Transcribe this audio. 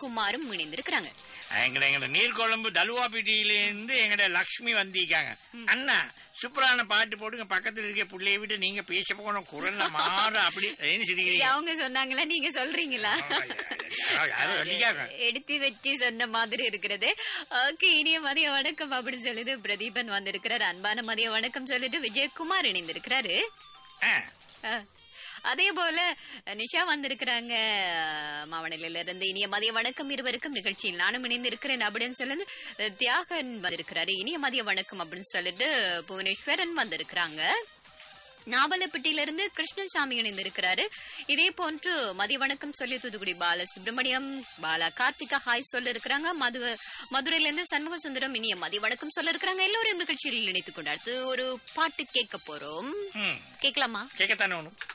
விஜயகுமாரும் இணைந்திருக்கிறாங்க எங்கட எங்கட நீர்கொழும்பு தலுவாப்பிட்டியிலேருந்து எங்கட லக்ஷ்மி வந்திருக்காங்க அண்ணா சூப்பரான பாட்டு போடுங்க பக்கத்துல இருக்க பிள்ளைய விட்டு நீங்க பேச போகணும் குரல்ல மாற அப்படி என்ன இது சிரிக்கிறீங்க அவங்க சொன்னாங்களா நீங்க சொல்றீங்களா யாரோ- யாரோ சொல்லிக்காங்க எடுத்து வச்சு சொன்ன மாதிரி இருக்கிறது ஓகே இனிய மதிய வணக்கம் அப்படின்னு சொல்லிட்டு பிரதீபன் வந்திருக்கிறார் அன்பான மதிய வணக்கம் சொல்லிட்டு விஜயகுமார் இணைந்திருக்கிறாரு ஆ, ஆ. அதே போல நிஷா வந்திருக்கிறாங்க மாவட்டத்தில இருந்து இனிய மதிய வணக்கம் இருவருக்கும் நிகழ்ச்சியில் நானும் இணைந்திருக்கிறேன் அப்படின்னு சொல்லிட்டு அஹ், தியாகன் வந்திருக்கிறாரு இனிய மதிய வணக்கம் அப்படின்னு சொல்லிட்டு புவனேஸ்வரன் வந்திருக்கிறாங்க நாவலப்பட்டியில இருந்து கிருஷ்ணசாமி இணைந்திருக்கிறாரு இதே போன்று மதிய வணக்கம் சொல்லி தூத்துக்குடி பால சுப்பிரமணியம் பாலா கார்த்திகா ஹாய் சொல்ல இருக்கிறாங்க மது மதுரையில இருந்து சண்முக சுந்தரம் இனிய மதிய வணக்கம் சொல்ல இருக்கிறாங்க எல்லோரும் நிகழ்ச்சியில் இணைத்துக் கொண்டு அடுத்து ஒரு பாட்டு கேட்க போறோம் ம் கேட்கலாமா கேட்கத்தானே ஒண்ணும்